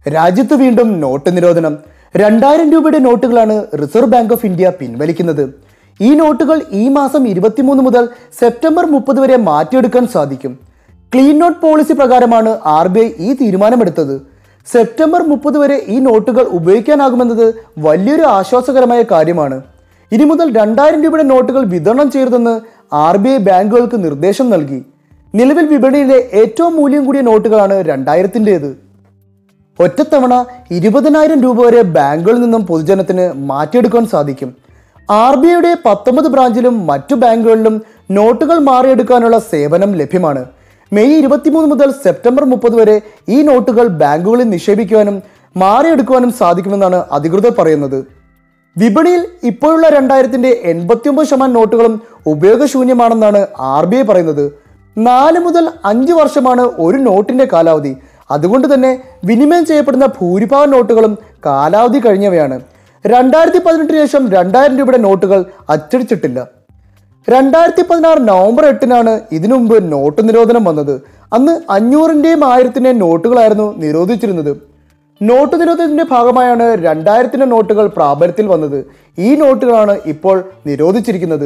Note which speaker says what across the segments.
Speaker 1: രാജ്യത്ത് വീണ്ടും നോട്ട് നിരോധനം രണ്ടായിരം രൂപയുടെ നോട്ടുകളാണ് റിസർവ് ബാങ്ക് ഓഫ് ഇന്ത്യ പിൻവലിക്കുന്നത് ഈ നോട്ടുകൾ ഈ മാസം ഇരുപത്തിമൂന്ന് മുതൽ സെപ്റ്റംബർ മുപ്പത് വരെ മാറ്റിയെടുക്കാൻ സാധിക്കും ക്ലീൻ നോട്ട് പോളിസി പ്രകാരമാണ് ആർ ബി ഐ ഈ തീരുമാനമെടുത്തത് സെപ്റ്റംബർ മുപ്പത് വരെ ഈ നോട്ടുകൾ ഉപയോഗിക്കാനാകുമെന്നത് വലിയൊരു ആശ്വാസകരമായ കാര്യമാണ് ഇനി മുതൽ രണ്ടായിരം രൂപയുടെ നോട്ടുകൾ വിതരണം ചെയ്യരുതെന്ന് ആർ ബി ഐ ബാങ്കുകൾക്ക് നിർദ്ദേശം നൽകി നിലവിൽ വിപണിയിലെ ഏറ്റവും മൂല്യം കൂടിയ നോട്ടുകളാണ് രണ്ടായിരത്തിൻ്റേത് ഒറ്റത്തവണ ഇരുപതിനായിരം രൂപ വരെ ബാങ്കുകളിൽ നിന്നും പൊതുജനത്തിന് മാറ്റിയെടുക്കാൻ സാധിക്കും ആർ ബി ഐയുടെ പത്തൊമ്പത് ബ്രാഞ്ചിലും മറ്റു ബാങ്കുകളിലും നോട്ടുകൾ മാറിയെടുക്കാനുള്ള സേവനം ലഭ്യമാണ് മെയ് ഇരുപത്തിമൂന്ന് മുതൽ സെപ്റ്റംബർ മുപ്പത് വരെ ഈ നോട്ടുകൾ ബാങ്കുകളിൽ നിക്ഷേപിക്കുവാനും മാറിയെടുക്കുവാനും സാധിക്കുമെന്നാണ് അധികൃതർ പറയുന്നത് വിപണിയിൽ ഇപ്പോഴുള്ള രണ്ടായിരത്തിന്റെ എൺപത്തിയൊമ്പത് ശതമാനം നോട്ടുകളും ഉപയോഗശൂന്യമാണെന്നാണ് ആർ ബി ഐ പറയുന്നത് നാല് മുതൽ അഞ്ച് വർഷമാണ് ഒരു നോട്ടിന്റെ കാലാവധി അതുകൊണ്ട് തന്നെ വിനിമയം ചെയ്യപ്പെടുന്ന ഭൂരിഭാഗം നോട്ടുകളും കാലാവധി കഴിഞ്ഞവയാണ് രണ്ടായിരത്തി പതിനെട്ടിന് ശേഷം രണ്ടായിരം രൂപയുടെ നോട്ടുകൾ അച്ചടിച്ചിട്ടില്ല രണ്ടായിരത്തി പതിനാറ് നവംബർ എട്ടിനാണ് ഇതിനു മുമ്പ് നോട്ട് നിരോധനം വന്നത് അന്ന് അഞ്ഞൂറിൻ്റെയും ആയിരത്തിൻ്റെയും നോട്ടുകളായിരുന്നു നിരോധിച്ചിരുന്നത് നോട്ട് നിരോധനത്തിന്റെ ഭാഗമായാണ് രണ്ടായിരത്തിന്റെ നോട്ടുകൾ പ്രാബല്യത്തിൽ വന്നത് ഈ നോട്ടുകളാണ് ഇപ്പോൾ നിരോധിച്ചിരിക്കുന്നത്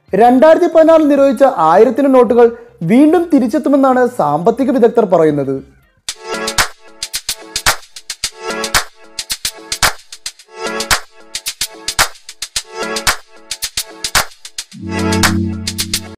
Speaker 1: രണ്ടായിരത്തി പതിനാറിൽ നിരോധിച്ച ആയിരത്തിന്റെ നോട്ടുകൾ വീണ്ടും തിരിച്ചെത്തുമെന്നാണ് സാമ്പത്തിക വിദഗ്ധർ പറയുന്നത്